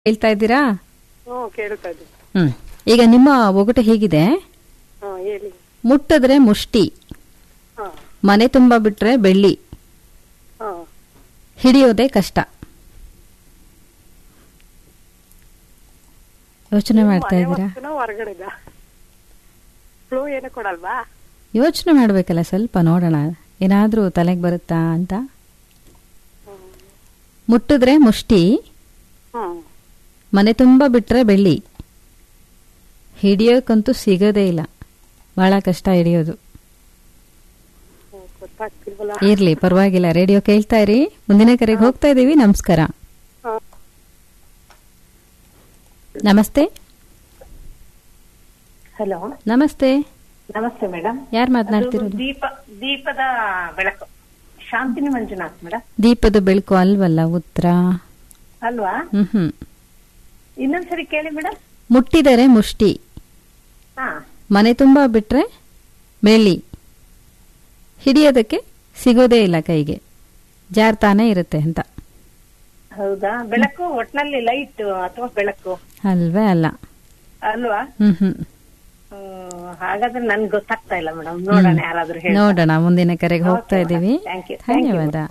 ಹೇಳ್ತಾ ಇದ್ದೀರಾ ಹ್ಞೂ ಕೇಳ್ತಾ ಇದ್ದೀನಿ ಹ್ಮ್ ಈಗ ನಿಮ್ಮ ಒಗಟು ಹೇಗಿದೆ ಹಾಂ ಹೇಳಿ ಮುಟ್ಟಿದ್ರೆ ಮುಷ್ಟಿ ಹಾಂ ಮನೆ ತುಂಬ ಬಿಟ್ರೆ ಬೆಳ್ಳಿ ಹಾಂ ಹಿಡಿಯೋದೇ ಕಷ್ಟ ಯೋಚನೆ ಮಾಡ್ತಾ ಇದ್ದೀರಾ ಹೊರಗಡೆದ ಫ್ಲೂ ಏನು ಕೊಡಲ್ವಾ ಯೋಚನೆ ಮಾಡ್ಬೇಕಲ್ಲ ಸ್ವಲ್ಪ ನೋಡೋಣ ಏನಾದ್ರೂ ತಲೆಗೆ ಬರುತ್ತಾ ಅಂತ ಮುಟ್ಟಿದ್ರೆ ಮುಷ್ಟಿ ಹ್ಮ್ ಮನೆ ತುಂಬ ಬಿಟ್ರೆ ಬೆಳ್ಳಿ ಹಿಡಿಯೋಕ್ಕಂತೂ ಸಿಗೋದೇ ಇಲ್ಲ ಬಹಳ ಕಷ್ಟ ಹಿಡಿಯೋದು ಹ್ಮ್, ಗೊತ್ತಾಗ್ತಿಲ್ವಲ್ಲ ಇರ್ಲಿ ಪರವಾಗಿಲ್ಲ ರೇಡಿಯೋ ಕೇಳ್ತಾ ಇರಿ ಮುಂದಿನ ಕರೆಗೆ ಹೋಗ್ತಾ ಇದೀವಿ ನಮಸ್ಕಾರ ಹಾಂ ನಮಸ್ತೆ ಹಲೋ ನಮಸ್ತೆ ನಮಸ್ತೆ ಮೇಡಮ್ ಯಾರು ಮಾತನಾಡ್ತಿರೋದು ದೀಪ ದೀಪದ ಬೆಳಕು ಶಾಂತಿನಿ ಮಂಜುನಾಥ್ ಮೇಡಮ್ ದೀಪದ ಬೆಳಕು ಅಲ್ವಲ್ಲ ಉತ್ತರ ಅಲ್ವಾ ಹ್ಮ್ ಹ್ಮ್ ಇನ್ನೊಂದ್ಸರಿ ಕೇಳಿ ಮೇಡಮ್ ಮುಟ್ಟಿದರೆ ಮುಷ್ಟಿ ಹಾ ಮನೆ ತುಂಬ ಬಿಟ್ರೆ ಬೆಳ್ಳಿ ಹಿಡಿಯೋದಕ್ಕೆ ಸಿಗೋದೇ ಇಲ್ಲ ಕೈಗೆ ಜಾರ್ತಾನೆ ಇರುತ್ತೆ ಅಂತ ಹೌದಾ ಬೆಳಕು ಒಟ್ನಲ್ಲಿ ಲೈಟ್ ಅಥವಾ ಬೆಳಕು ಅಲ್ವೇ ಅಲ್ಲ ಅಲ್ವಾ ಹ್ಮ್ ಹ್ಮ್ ಹ್ಮ್, ಹಾಗಾದ್ರೆ ನನ್ಗೆ ಗೊತ್ತಾಗ್ತಾ ಇಲ್ಲ ಮೇಡಮ್ ನೋಡೋಣ ಯಾರಾದ್ರೂ ಹೇಳಿ ನೋಡೋಣ ಮುಂದಿನ ಕರೆಗೆ ಹೋಗ್ತಾ Okay, ಇದ್ದೀವಿ madam. Thank you. Thank you, ಧನ್ಯವಾದ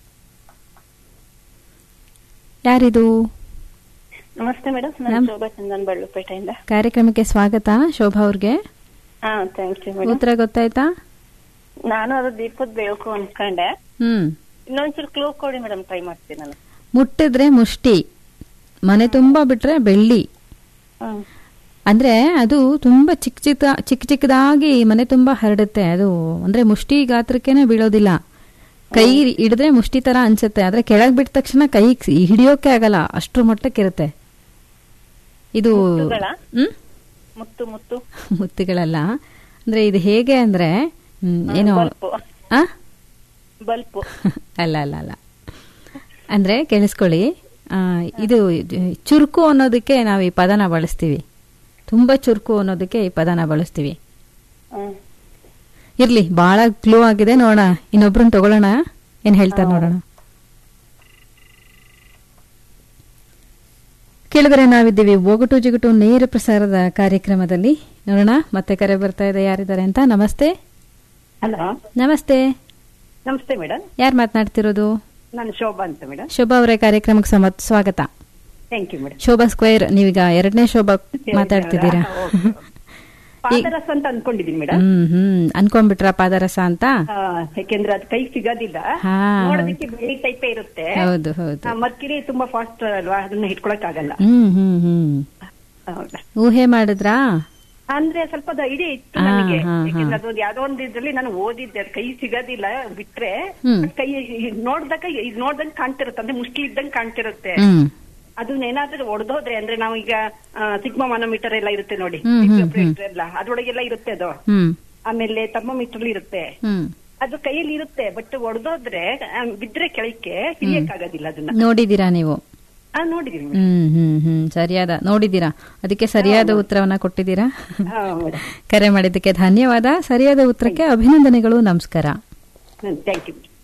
ಯಾರಿದು ನಮಸ್ತೆ ಮೇಡಮ್ ನಮ್- ನಾನು ಶೋಭಾ ಚಂದನ್ ಬಳ್ಳುಪೇಟೆಯಿಂದ ಕಾರ್ಯಕ್ರಮಕ್ಕೆ ಸ್ವಾಗತ ಶೋಭಾ ಅವ್ರಿಗೆ ಹಾ ಥ್ಯಾಂಕ್ ಯು ಮೇಡಮ್ ಉತ್ತರ ಗೊತ್ತಾಯ್ತಾ ನಾನು ಅದು ದೀಪದ ಬೆಳಕು ಅನ್ಕೊಂಡೆ ಹ್ಮ್ ಇನ್ನೊಂಚೂರು ಕ್ಲೂ ಕೊಡಿ ಮೇಡಮ್ ಟ್ರೈ ಮಾಡ್ತೀನಿ ನಾನು ಮುಟ್ಟಿದ್ರೆ ಮುಷ್ಟಿ ಮನೆ ತುಂಬ ಬಿಟ್ರೆ ಬೆಳ್ಳಿ ಹ್ಮ್ ಅಂದ್ರೆ ಅದು ತುಂಬಾ ಚಿಕ್ಕ ಚಿಕ್ಕ ಚಿಕ್ಕ ಚಿಕ್ಕದಾಗಿ ಮನೆ ತುಂಬಾ ಹರಡುತ್ತೆ ಅದು ಅಂದ್ರೆ ಮುಷ್ಟಿ ಗಾತ್ರಕ್ಕೇನೆ ಬೀಳೋದಿಲ್ಲ ಕೈ ಹಿಡಿದ್ರೆ ಮುಷ್ಟಿ ತರ ಅನ್ಸುತ್ತೆ ಆದ್ರೆ ಕೆಳಗ್ ಬಿಟ್ಟ ತಕ್ಷಣ ಕೈ ಹಿಡಿಯೋಕೆ ಆಗಲ್ಲ ಅಷ್ಟ್ರ ಮಟ್ಟಕ್ಕಿರುತ್ತೆ ಇದು ಮುತ್ತುಗಳ? ಹ್ಮ್ ಮುತ್ತು ಮುತ್ತು ಮುತ್ತುಗಳಲ್ಲ ಅಂದ್ರೆ ಇದು ಹೇಗೆ ಅಂದ್ರೆ ಹ್ಮ್, ಏನೋ ಬಲ್ಪು ಆ ಬಲ್ಪು ಅಲ್ಲ ಅಲ್ಲ ಅಲ್ಲ ಅಂದ್ರೆ ಕೇಳಿಸ್ಕೊಳ್ಳಿ ಆ, ಇದು ಚುರುಕು ಅನ್ನೋದಕ್ಕೆ ನಾವು ಈ ಪದನ ಬಳಸ್ತೀವಿ ತುಂಬಾ ಚುರುಕು ಅನ್ನೋದಕ್ಕೆ ಈ ಪದನ ಬಳಸ್ತೀವಿ ಹ್ಮ್ ಇರ್ಲಿ ಬಹಳ ಕ್ಲೂ ಆಗಿದೆ ನೋಡೋಣ ಇನ್ನೊಬ್ರನ್ನ ತಗೊಳ್ಳೋಣ ಏನ್ ಹೇಳ್ತಾರೆ ನೋಡೋಣ ಕೇಳಿದ್ರೆ ನಾವಿದ್ದೀವಿ ಒಗಟು ಜಿಗುಟು ನೇರ ಪ್ರಸಾರದ ಕಾರ್ಯಕ್ರಮದಲ್ಲಿ ನೋಡೋಣ ಮತ್ತೆ ಕರೆ ಬರ್ತಾ ಇದೆ ಯಾರಿದ್ದಾರೆ ಅಂತ ನಮಸ್ತೆ ಹಲೋ ನಮಸ್ತೆ ನಮಸ್ತೆ ಮೇಡಮ್ ಯಾರು ಮಾತನಾಡ್ತಿರೋದು ನಾನು ಶೋಭಾ ಅಂತ ಮೇಡಮ್ ಶೋಭಾ ಅವರೇ ಕಾರ್ಯಕ್ರಮಕ್ಕೆ ಸಮ- ಸ್ವಾಗತ thank you madam Shobha square ನೀವೀಗ ಎರಡನೇ ಶೋಭಾ ಮಾತಾಡ್ತಿದ್ದೀರಾ ಪಾದರಸ ಅಂತ ಅನ್ಕೊಂಡಿದೀನಿ ಮೇಡಮ್ ಹ್ಮ್ ಹ್ಮ್ ಅನ್ಕೊಂಡ್ಬಿಟ್ರ ಪಾದರಸ ಅಂತ ಯಾಕೆಂದ್ರೆ ಅದು ಕೈ ಸಿಗೋದಿಲ್ಲ ಹಾ, ನೋಡೋದಕ್ಕೆ ಬೆಳ್ಳಿ ಟೈಪೇ ಇರುತ್ತೆ ಹೌದು ಹೌದು ಆ, ಮರ್ಕಿರಿ ತುಂಬಾ ಫಾಸ್ಟ್ ಅಲ್ವಾ ಅದನ್ನ ಹಿಡ್ಕೊಳಕ್ ಆಗಲ್ಲ ಹ್ಮ್ ಹ್ಮ್ ಹ್ಮ್ ಹೌದಾ ಊಹೆ ಮಾಡಿದ್ರಾ ಅಂದ್ರೆ ಸ್ವಲ್ಪ ಅದು ಐಡಿಯಾ ಇತ್ತು ಹಾ, ನನಗೆ ಹಾ, ಹಾ. ಯಾಕಂದ್ರೆ ಅದು ಯಾವ್ದೋ ಒಂದು ಇದ್ರಲ್ಲಿ ನಾನು ಓದಿದ್ದೆ ಅದು ಕೈ ಸಿಗೋದಿಲ್ಲ ಬಿಟ್ರೆ ಹ್ಮ್. ಕೈ ನೋಡ್ದಾಗ ಇದು ನೋಡ್ದಂಗ್ ಕಾಣ್ತಿರುತ್ತೆ ಅಂದ್ರೆ ಮುಷ್ಟಿ ಇದ್ದಂಗ್ ಕಾಣ್ತಿರುತ್ತೆ ಹ್ಮ್ ಅದನ್ನ ಏನಾದ್ರೂ ಒಡೆದೋದ್ರೆ ಅಂದ್ರೆ ನಾವು ಈಗ ಸಿಗ್ಮಾ ಮಾನೋಮೀಟರ್ ಎಲ್ಲ ಇರುತ್ತೆ ನೋಡಿ ಹ್ಮ್, ಹ್ಮ್, Diplopter ಎಲ್ಲ ಅದ್ರೊಳಗೆಲ್ಲ ಇರುತ್ತೆ ಅದು ಹ್ಮ್ ಆಮೇಲೆ ಥರ್ಮೋಮೀಟರ್ ಇರುತ್ತೆ ಹ್ಮ್ ಅದು ಕೈಯಲ್ಲಿ ಇರುತ್ತೆ ಬಟ್ ಒಡೆದೋದ್ರೆ ಬಿದ್ರೆ ಕೆಳಕ್ಕೆ ಹಿಡಿಯಕ್ಕಾಗೋದಿಲ್ಲ ಅದನ್ನ ನೋಡಿದೀರಾ ನೀವು ಆ ನೋಡಿದೀನಿ ಹ್ಮ್ ಹ್ಮ್ ಹ್ಮ್ ಸರಿಯಾದ ನೋಡಿದೀರಾ ಅದಕ್ಕೆ ಸರಿಯಾದ ಉತ್ತರವನ್ನ ಕೊಟ್ಟಿದ್ದೀರಾ ಹಾ ಮೇಡಮ್ ಕರೆ ಮಾಡಿದ್ದಕ್ಕೆ ಧನ್ಯವಾದ ಸರಿಯಾದ ಉತ್ತರಕ್ಕೆ ಅಭಿನಂದನೆಗಳು ನಮಸ್ಕಾರ ಥ್ಯಾಂಕ್ ಯು